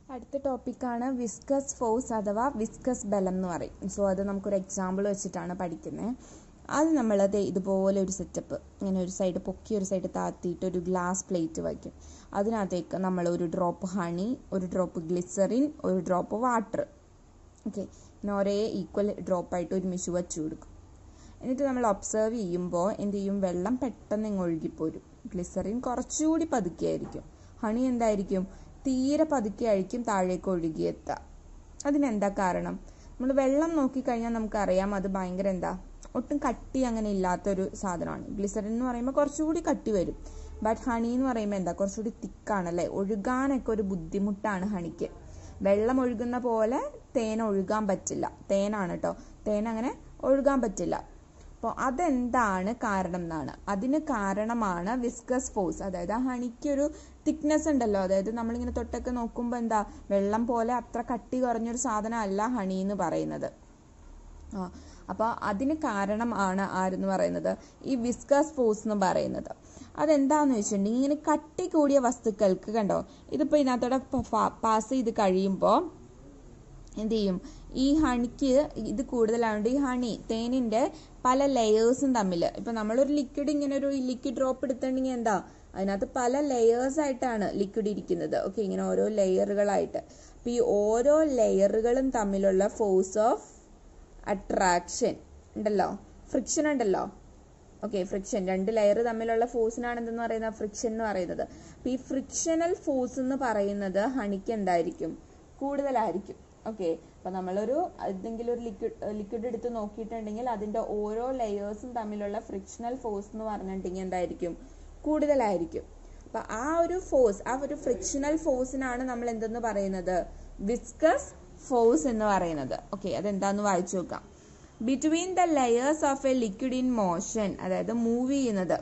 അടുത്ത ടോപ്പിക്കാണ് viscous force അഥവാ വിസ്കസ് ബലം എന്ന് പറയും സോ അത് നമുക്കൊരു എക്സാമ്പിൾ വെച്ചിട്ടാണ് പഠിക്കുന്നത് അത് നമ്മളത് ഇതുപോലെ ഒരു സെറ്റപ്പ് ഇങ്ങനെ ഒരു സൈഡ് പൊക്കി ഒരു സൈഡ് താത്തിയിട്ട് ഒരു ഗ്ലാസ് പ്ലേറ്റ് വയ്ക്കും അതിനകത്തേക്ക് നമ്മൾ ഒരു ഡ്രോപ്പ് ഹണി ഒരു ഡ്രോപ്പ് ഗ്ലിസറിൻ ഒരു ഡ്രോപ്പ് വാട്ടർ ഓക്കെ ഇങ്ങനെ ഒരേ ഈക്വൽ ഡ്രോപ്പായിട്ട് ഒരുമിച്ച് വച്ചു കൊടുക്കും എന്നിട്ട് നമ്മൾ ഒബ്സർവ് ചെയ്യുമ്പോൾ എന്ത് ചെയ്യും വെള്ളം പെട്ടെന്ന് ഇങ്ങ് ഒഴുകിപ്പോരും ഗ്ലിസറിൻ കുറച്ചുകൂടി പതുക്കെയായിരിക്കും ഹണി എന്തായിരിക്കും തീരെ പതുക്കെയായിരിക്കും താഴേക്ക് ഒഴുകിയെത്തുക അതിനെന്താ കാരണം നമ്മൾ വെള്ളം നോക്കിക്കഴിഞ്ഞാൽ നമുക്കറിയാം അത് ഭയങ്കര എന്താ ഒട്ടും കട്ടി അങ്ങനെ ഇല്ലാത്തൊരു സാധനമാണ് ഗ്ലിസറിൻ എന്ന് പറയുമ്പോൾ കുറച്ചുകൂടി കട്ടി വരും ബട്ട് ഹണി എന്ന് പറയുമ്പോൾ എന്താ കുറച്ചുകൂടി തിക്കാണല്ലേ ഒഴുകാനൊക്കെ ഒരു ബുദ്ധിമുട്ടാണ് ഹണിക്ക് വെള്ളം ഒഴുകുന്ന പോലെ തേൻ ഒഴുകാൻ പറ്റില്ല തേനാണ് കേട്ടോ തേൻ അങ്ങനെ ഒഴുകാൻ പറ്റില്ല അപ്പോൾ അതെന്താണ് കാരണം എന്നാണ് അതിന് കാരണമാണ് വിസ്കസ് ഫോഴ്സ് അതായത് ആ ഹണിക്ക് ഒരു തിക്നെസ് ഉണ്ടല്ലോ അതായത് നമ്മളിങ്ങനെ തൊട്ടൊക്കെ നോക്കുമ്പോൾ എന്താ വെള്ളം പോലെ അത്ര കട്ടി കുറഞ്ഞൊരു സാധനമല്ല ഹണി എന്ന് പറയുന്നത് ആ അപ്പോൾ അതിന് കാരണമാണ് ആരെന്ന് പറയുന്നത് ഈ വിസ്കസ് ഫോഴ്സ് എന്ന് പറയുന്നത് അതെന്താന്ന് വെച്ചിട്ടുണ്ടെങ്കിൽ ഇങ്ങനെ കട്ടി കൂടിയ വസ്തുക്കൾക്ക് കണ്ടോ ഇതിപ്പോൾ ഇതിനകത്തോടെ പാസ് ചെയ്ത് കഴിയുമ്പോൾ എന്ത് ചെയ്യും ഈ ഹണിക്ക് ഇത് കൂടുതലായതുകൊണ്ട് ഈ ഹണി തേനിൻ്റെ പല ലെയേഴ്സും തമ്മിൽ ഇപ്പം നമ്മളൊരു ലിക്വിഡ് ഇങ്ങനെ ഒരു ലിക്വിഡ് ഡ്രോപ്പ് എടുത്തിട്ടുണ്ടെങ്കിൽ എന്താ അതിനകത്ത് പല ലെയേഴ്സ് ആയിട്ടാണ് ലിക്വിഡ് ഇരിക്കുന്നത് ഓക്കെ ഇങ്ങനെ ഓരോ ലെയറുകളായിട്ട് അപ്പം ഈ ഓരോ ലെയറുകളും തമ്മിലുള്ള ഫോഴ്സ് ഓഫ് അട്രാക്ഷൻ ഉണ്ടല്ലോ ഫ്രിക്ഷൻ ഉണ്ടല്ലോ ഓക്കെ ഫ്രിക്ഷൻ രണ്ട് ലെയർ തമ്മിലുള്ള ഫോഴ്സിനാണ് എന്തെന്ന് പറയുന്നത് ഫ്രിക്ഷൻ എന്ന് പറയുന്നത് അപ്പം ഈ ഫ്രിക്ഷണൽ ഫോഴ്സ് എന്ന് പറയുന്നത് ഹണിക്ക് എന്തായിരിക്കും കൂടുതലായിരിക്കും ഓക്കെ അപ്പം നമ്മളൊരു എന്തെങ്കിലും ഒരു ലിക്വിഡ് ലിക്വിഡ് എടുത്ത് നോക്കിയിട്ടുണ്ടെങ്കിൽ അതിൻ്റെ ഓരോ ലെയേഴ്സും തമ്മിലുള്ള ഫ്രിക്ഷണൽ ഫോഴ്സ് എന്ന് പറഞ്ഞിട്ടുണ്ടെങ്കിൽ എന്തായിരിക്കും കൂടുതലായിരിക്കും അപ്പം ആ ഒരു ഫോഴ്സ് ആ ഒരു ഫ്രിക്ഷണൽ ഫോഴ്സിനാണ് നമ്മൾ എന്തെന്ന് പറയുന്നത് വിസ്കസ് ഫോഴ്സ് എന്ന് പറയുന്നത് ഓക്കെ അതെന്താന്ന് വായിച്ചു നോക്കാം between the layers of a liquid in motion അതായത് മൂവ് ചെയ്യുന്നത്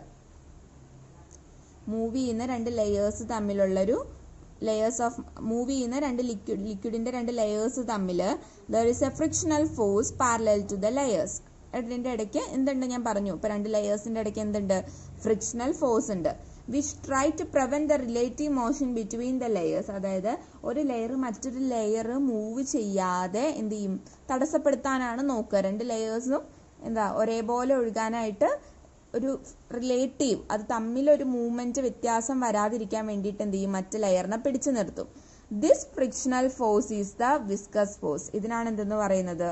മൂവ് ചെയ്യുന്ന രണ്ട് ലെയേഴ്സ് തമ്മിലുള്ളൊരു ലെയേഴ്സ് ഓഫ് മൂവ് ചെയ്യുന്ന രണ്ട് ലിക്വിഡ് ലിക്വിഡിന്റെ രണ്ട് ലെയേഴ്സ് തമ്മിൽ there is a frictional force parallel to the layers ഇതിന്റെ ഇടയ്ക്ക് എന്തുണ്ട് ഞാൻ പറഞ്ഞു ഇപ്പൊ രണ്ട് ലെയേഴ്സിന്റെ ഇടയ്ക്ക് എന്തുണ്ട് ഫ്രിക്ഷണൽ ഫോഴ്സ് ഉണ്ട് which try to prevent the relative motion between the layers അതായത് ഒരു ലെയർ മറ്റൊരു ലെയർ മൂവ് ചെയ്യാതെ എന്ത് ചെയ്യും തടസ്സപ്പെടുത്താനാണ് നോക്കുക രണ്ട് ലെയേഴ്സും എന്താ ഒരേപോലെ ഒഴുകാനായിട്ട് ഒരു റിലേറ്റീവ് അത് തമ്മിലൊരു മൂവ്മെന്റ് വ്യത്യാസം വരാതിരിക്കാൻ വേണ്ടിയിട്ട് എന്ത് ചെയ്യും മറ്റ് ലെയറിനെ പിടിച്ചു നിർത്തും this frictional force is the viscous force ഇതിനാണ് എന്തെന്ന് പറയുന്നത്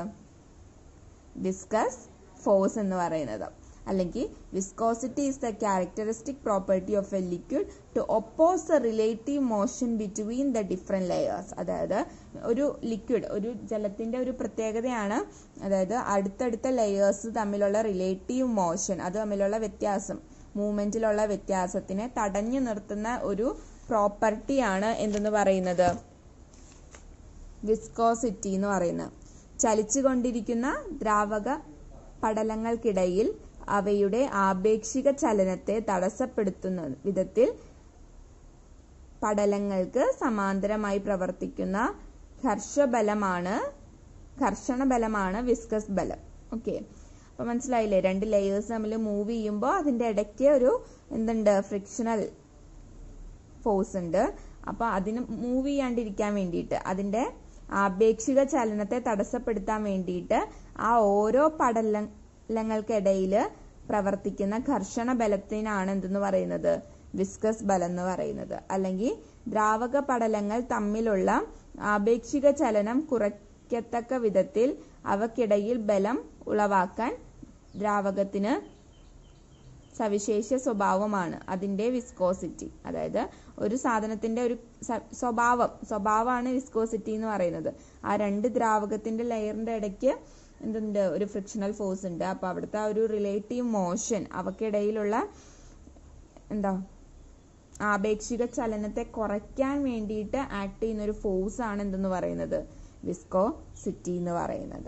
വിസ്കസ് ഫോഴ്സ് എന്ന് പറയുന്നത് അല്ലെങ്കിൽ viscosity is the characteristic property of a liquid to oppose the relative motion between the different layers അതായത് ഒരു ലിക്വിഡ് ഒരു ജലത്തിന്റെ ഒരു പ്രത്യേകതയാണ് അതായത് അടുത്തടുത്ത ലെയേഴ്സ് തമ്മിലുള്ള റിലേറ്റീവ് മോഷൻ അത് തമ്മിലുള്ള വ്യത്യാസം മൂവ്മെന്റിലുള്ള വ്യത്യാസത്തിനെ തടഞ്ഞു നിർത്തുന്ന ഒരു പ്രോപ്പർട്ടിയാണ് എന്തെന്ന് പറയുന്നത് വിസ്കോസിറ്റി എന്ന് പറയുന്നത് ചലിച്ചുകൊണ്ടിരിക്കുന്ന ദ്രാവക പടലങ്ങൾക്കിടയിൽ അവയുടെ ആപേക്ഷിക ചലനത്തെ തടസ്സപ്പെടുത്തുന്ന വിധത്തിൽ പടലങ്ങൾക്ക് സമാന്തരമായി പ്രവർത്തിക്കുന്ന ഘർഷബലമാണ് ഘർഷണ ബലമാണ് വിസ്കസ് ബലം ഓക്കെ അപ്പൊ മനസ്സിലായില്ലേ രണ്ട് ലെയേഴ്സ് തമ്മിൽ മൂവ് ചെയ്യുമ്പോൾ അതിന്റെ ഇടയ്ക്ക് ഒരു എന്തുണ്ട് ഫ്രിക്ഷണൽ ഫോഴ്സ് ഉണ്ട് അപ്പൊ അതിന് മൂവ് ചെയ്യാണ്ടിരിക്കാൻ വേണ്ടിയിട്ട് അതിന്റെ ആപേക്ഷിക ചലനത്തെ തടസ്സപ്പെടുത്താൻ വേണ്ടിയിട്ട് ആ ഓരോ പടലങ്ങൾക്കിടയിൽ പ്രവർത്തിക്കുന്ന ഘർഷണ ബലത്തിനാണ് എന്തെന്ന് പറയുന്നത് വിസ്കസ് ബലം എന്ന് പറയുന്നത് അല്ലെങ്കിൽ ദ്രാവക പടലങ്ങൾ തമ്മിലുള്ള ആപേക്ഷിക ചലനം കുറയ്ക്കത്തക്ക വിധത്തിൽ അവക്കിടയിൽ ബലം ഉളവാക്കാൻ ദ്രാവകത്തിന് സവിശേഷ സ്വഭാവമാണ് അതിന്റെ വിസ്കോസിറ്റി അതായത് ഒരു സാധനത്തിന്റെ ഒരു സ്വഭാവം സ്വഭാവമാണ് വിസ്കോസിറ്റി എന്ന് പറയുന്നത് ആ രണ്ട് ദ്രാവകത്തിന്റെ ലെയറിന്റെ ഇടയ്ക്ക് എന്തുണ്ട് ഒരു ഫ്രിക്ഷണൽ ഫോഴ്സ് ഉണ്ട് അപ്പൊ അവിടുത്തെ ആ ഒരു റിലേറ്റീവ് മോഷൻ അവക്കിടയിലുള്ള എന്താ ആപേക്ഷിക ചലനത്തെ കുറയ്ക്കാൻ വേണ്ടിയിട്ട് ആക്ട് ചെയ്യുന്ന ഒരു ഫോഴ്സ് ആണ് എന്തെന്ന് പറയുന്നത് വിസ്കോസിറ്റി എന്ന് പറയുന്നത്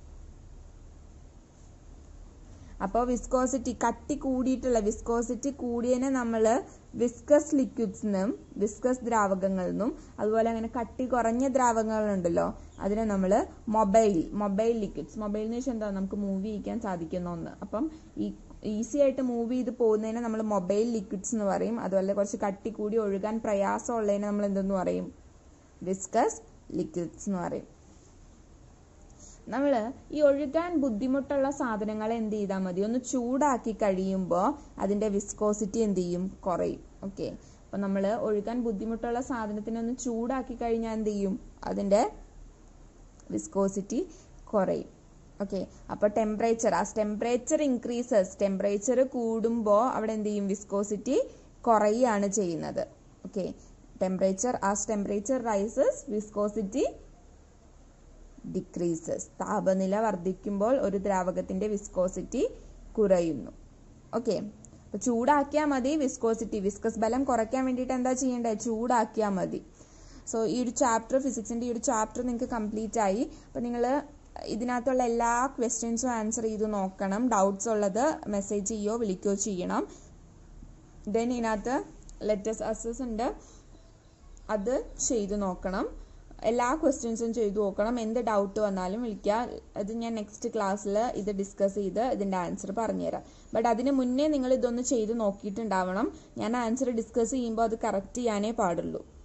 അപ്പോൾ വിസ്കോസിറ്റി കട്ടി കൂടിയിട്ടുള്ള വിസ്കോസിറ്റി കൂടിയതിനെ നമ്മൾ വിസ്കസ് ലിക്വിഡ്സ് നിന്നും വിസ്കസ് ദ്രാവകങ്ങളിൽ നിന്നും അതുപോലെ അങ്ങനെ കട്ടി കുറഞ്ഞ ദ്രാവകങ്ങളുണ്ടല്ലോ അതിനെ നമ്മൾ മൊബൈൽ മൊബൈൽ ലിക്വിഡ്സ് മൊബൈൽ എന്ന് വെച്ചാൽ എന്താ നമുക്ക് മൂവ് ചെയ്യിക്കാൻ സാധിക്കുന്ന ഒന്ന് അപ്പം ഈ ഈസി ആയിട്ട് മൂവ് ചെയ്ത് പോകുന്നതിനെ നമ്മൾ മൊബൈൽ ലിക്വിഡ്സ് എന്ന് പറയും അതുപോലെ കുറച്ച് കട്ടി കൂടി ഒഴുകാൻ പ്രയാസമുള്ളതിനെ നമ്മൾ എന്തെന്ന് പറയും വിസ്കസ് ലിക്വിഡ്സ് എന്ന് പറയും നമ്മൾ ഈ ഒഴുകാൻ ബുദ്ധിമുട്ടുള്ള സാധനങ്ങൾ എന്ത് ചെയ്താൽ മതി ഒന്ന് ചൂടാക്കി കഴിയുമ്പോൾ അതിൻ്റെ വിസ്കോസിറ്റി എന്ത് ചെയ്യും കുറയും ഓക്കെ അപ്പം നമ്മൾ ഒഴുകാൻ ബുദ്ധിമുട്ടുള്ള സാധനത്തിനെ ഒന്ന് ചൂടാക്കി കഴിഞ്ഞാൽ എന്ത് ചെയ്യും അതിൻ്റെ വിസ്കോസിറ്റി കുറയും ഓക്കെ അപ്പോൾ ടെമ്പറേച്ചർ ആ ടെമ്പറേച്ചർ ഇൻക്രീസസ് ടെമ്പറേച്ചർ കൂടുമ്പോൾ അവിടെ എന്ത് ചെയ്യും വിസ്കോസിറ്റി കുറയുകയാണ് ചെയ്യുന്നത് okay temperature as temperature rises viscosity decreases താപനില വർദ്ധിക്കുമ്പോൾ ഒരു ദ്രാവകത്തിന്റെ വിസ്കോസിറ്റി കുറയുന്നു ഓക്കെ അപ്പോൾ ചൂടാക്കിയാൽ മതി വിസ്കോസിറ്റി വിസ്കസ് ബലം കുറയ്ക്കാൻ വേണ്ടിയിട്ട് എന്താ ചെയ്യേണ്ടത് ചൂടാക്കിയാൽ മതി സോ ഈ ഒരു ചാപ്റ്റർ ഫിസിക്സിന്റെ ഈ ഒരു ചാപ്റ്റർ നിങ്ങൾക്ക് കംപ്ലീറ്റ് ആയി അപ്പോൾ നിങ്ങൾ ഇതിനകത്തുള്ള എല്ലാ ക്വസ്റ്റ്യൻസും ആൻസർ ചെയ്ത് നോക്കണം ഡൗട്ട്സ് ഉള്ളത് മെസ്സേജ് ചെയ്യോ വിളിക്കുകയോ ചെയ്യണം ദെൻ ഇതിനകത്ത് ലെറ്റസ് അസസ് ഉണ്ട് അത് ചെയ്ത് നോക്കണം എല്ലാ ക്വസ്റ്റ്യൻസും ചെയ്തു നോക്കണം എന്ത് ഡൗട്ട് വന്നാലും വിളിക്കുക അത് ഞാൻ നെക്സ്റ്റ് ക്ലാസ്സിൽ ഇത് ഡിസ്കസ് ചെയ്ത് ഇതിൻ്റെ ആൻസർ പറഞ്ഞുതരാം ബട്ട് അതിന് മുന്നേ നിങ്ങൾ ഇതൊന്ന് ചെയ്ത് നോക്കിയിട്ടുണ്ടാവണം ഞാൻ ആൻസർ ഡിസ്കസ് ചെയ്യുമ്പോൾ അത് കറക്റ്റ് ചെയ്യാനേ പാടുള്ളൂ